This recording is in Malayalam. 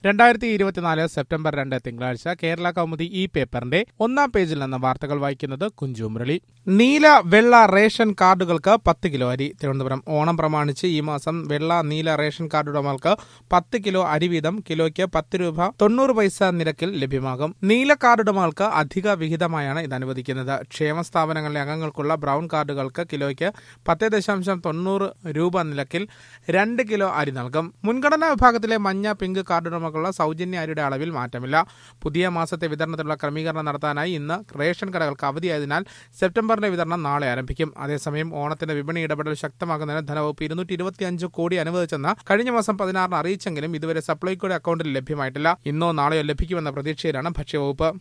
രണ്ടായിരത്തി ഇരുപത്തിനാല് സെപ്റ്റംബർ രണ്ട് തിങ്കളാഴ്ച കേരള കൗമുദി ഈ പേപ്പറിന്റെ ഒന്നാം പേജിൽ നിന്ന് വാർത്തകൾ വായിക്കുന്നത് കുഞ്ചു മുരളി നീല വെള്ള റേഷൻ കാർഡുകൾക്ക് പത്ത് കിലോ അരി തിരുവനന്തപുരം ഓണം പ്രമാണിച്ച് ഈ മാസം വെള്ള നീല റേഷൻ കാർഡ് ഉടമകൾക്ക് പത്ത് കിലോ അരി വീതം കിലോയ്ക്ക് പത്ത് രൂപ തൊണ്ണൂറ് പൈസ നിരക്കിൽ ലഭ്യമാകും നീല കാർഡ് ഉടമകൾക്ക് അധിക വിഹിതമായാണ് ഇത് അനുവദിക്കുന്നത് ക്ഷേമ സ്ഥാപനങ്ങളിലെ അംഗങ്ങൾക്കുള്ള ബ്രൗൺ കാർഡുകൾക്ക് കിലോയ്ക്ക് പത്ത് ദശാംശം തൊണ്ണൂറ് രൂപ നിരക്കിൽ രണ്ട് കിലോ അരി നൽകും മുൻഗണനാ വിഭാഗത്തിലെ മഞ്ഞ പിങ്ക് കാർഡ് ഉടമകളുള്ള സൗജന്യ അരിയുടെ അളവിൽ മാറ്റമില്ല പുതിയ മാസത്തെ വിതരണത്തിലുള്ള ക്രമീകരണം നടത്താനായി ഇന്ന് റേഷൻ കടകൾക്ക് അവധിയായതിനാൽ സെപ്റ്റംബറിലെ വിതരണം നാളെ ആരംഭിക്കും അതേസമയം ഓണത്തിന്റെ വിപണി ഇടപെടൽ ശക്തമാക്കുന്നതിന് ധനവകുപ്പ് ഇരുന്നൂറ്റി ഇരുപത്തിയഞ്ച് കോടി അനുവദിച്ചെന്ന് കഴിഞ്ഞ മാസം പതിനാറിന് അറിയിച്ചെങ്കിലും ഇതുവരെ സപ്ലൈകോയുടെ അക്കൗണ്ടിൽ ലഭ്യമായിട്ടില്ല ഇന്നോ നാളെയോ ലഭിക്കുമെന്ന പ്രതീക്ഷയിലാണ് ഭക്ഷ്യവകുപ്പ്